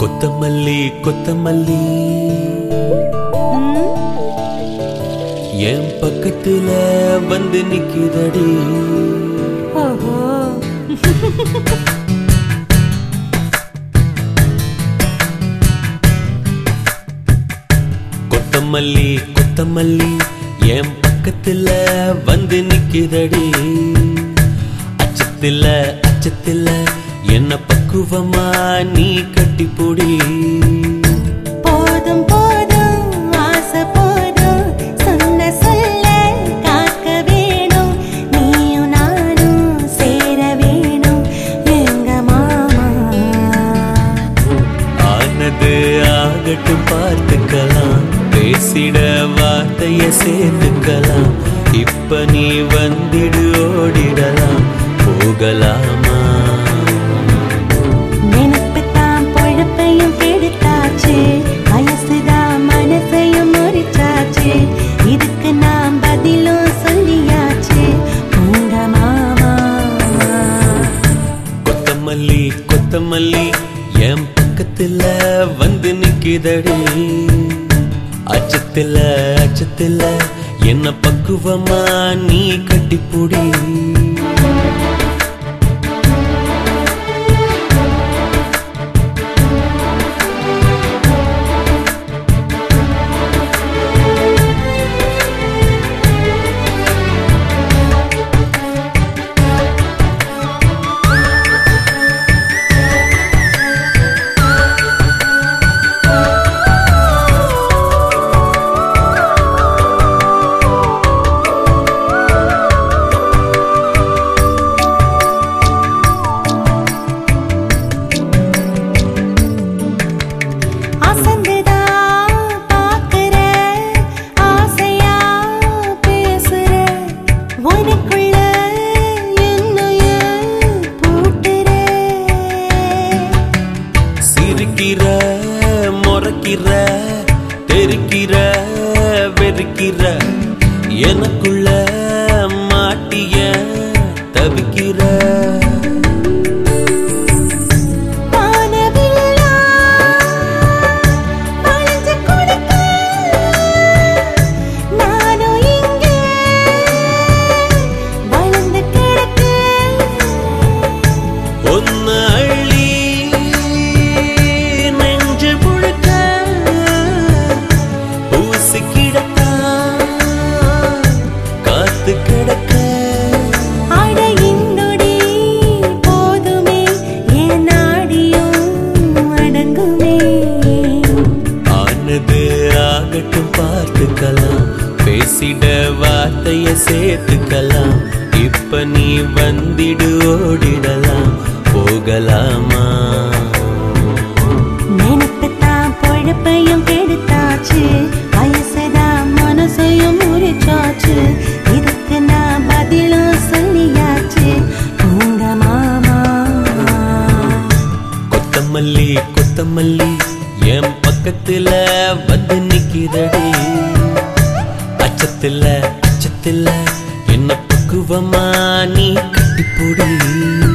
கொத்தமல்லி கொத்தமல்லி என் பக்கத்துல வந்து நிக்குதடி ஓஹோ கொத்தமல்லி கொத்தமல்லி என் பக்கத்துல வந்து நிக்குதடி அச்சத்துல அச்சத்துல என்ன பக்குவமா நீ கட்டிப்புடி போதும் போதும் ஆசை போதும் சொன்ன சொல்ல காக்க வேணும் நீயும் நானும் சேர வேணும் எங்க மாமா ஆனது ஆகட்டும் பார்த்துக்கலாம் பேசிட வார்த்தைய சேர்த்துக்கலாம் இப்ப நீ வந்திடு ஓடிடலாம் போகலாமா நினைப்புத்தான் பொழப்பையும் கெடுத்தாச்சு வயசுதான் மனசையும் முறிச்சாச்சு இதுக்கு நான் பதிலும் சொல்லியாச்சு உங்க மாமா கொத்தமல்லி கொத்தமல்லி என் பக்கத்துல வந்து நிக்குதடி அச்சத்துல அச்சத்துல என்ன பக்குவமா நீ கட்டிப்புடி அசந்துதான் பார்க்கிற, ஆசையா பேசுற, உனக்குள்ள என்னைய பூட்டுற. சிரிக்கிற முறைக்கிற தெரிக்கிற வெறுக்கிற எனக்குள்ள மாட்டிய தவிக்கிற வானவில்லா வளைஞ்சு கொடுக்க, நானும் இங்கே வளர்ந்து கிடக்க ஒன்னு அள்ளி நெஞ்சு முழுக்க பூசி கிடத்தா காத்து கிடக்க அட இந்தொடி போதுமே என் நாடியும் அடங்குமே ஆனது ஆகட்டும் பார்த்துக்கலாம் பேசிட வார்த்தைய சேர்த்துக்கலாம் இப்ப நீ வந்திடு ஓடிடலாம் போகலாமா நினைப்புத்தான் பொழப்பையும் கெடுத்தாச்சு வயசுதான் மனசையும் முறிச்சாச்சு இதுக்கு நான் பதிலும் சொல்லியாச்சு உங்க மாமா கொத்தமல்லி கொத்தமல்லி என் பக்கத்துல வந்து நிக்கிறடி அச்சத்துல அச்சத்துல என்ன பக்குவமா நீ கட்டிப்புடி